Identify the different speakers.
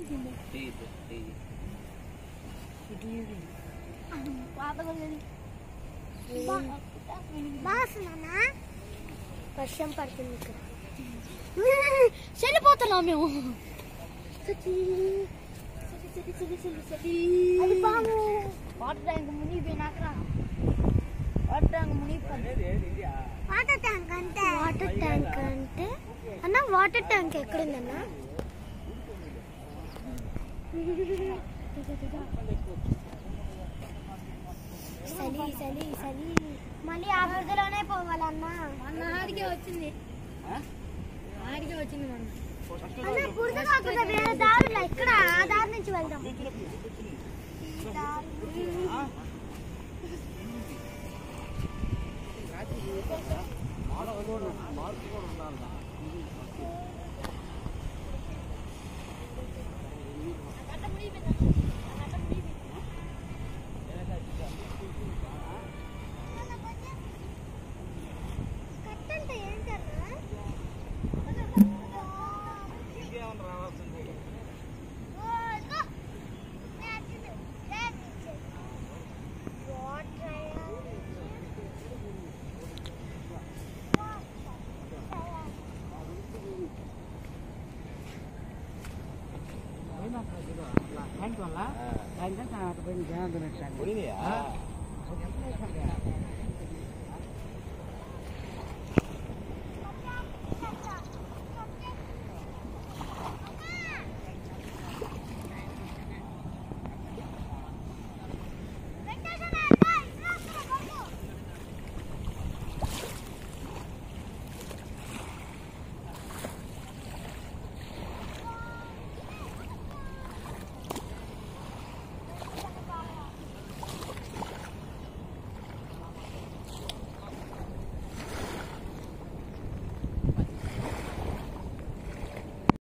Speaker 1: వచ్చింది
Speaker 2: వర్షం పడుతుంది ఇక్కడ
Speaker 1: చనిపోతున్నాం మేము
Speaker 2: అది పాము
Speaker 1: వాటర్ ట్యాంక్ మునిగిపోయినాక వాటర్ ట్యాంక్ మునిగిపోయింది
Speaker 2: వాటర్ ట్యాంక్ అంటే వాటర్ ట్యాంక్ అంటే అన్న వాటర్ ట్యాంక్ ఎక్కడుందన్న చలి చలి చలి మళ్ళీ ఆ బురదలోనే పోవాలన్న
Speaker 1: మొన్న ఆడికే వచ్చింది ఆడికే వచ్చింది మొన్న
Speaker 2: అన్న బురద కాకుండా వేరే దారులు ఇక్కడ ఆ దారి నుంచి వెళ్దాం ఈ దారి. కట్టంటే ఏంటన్నా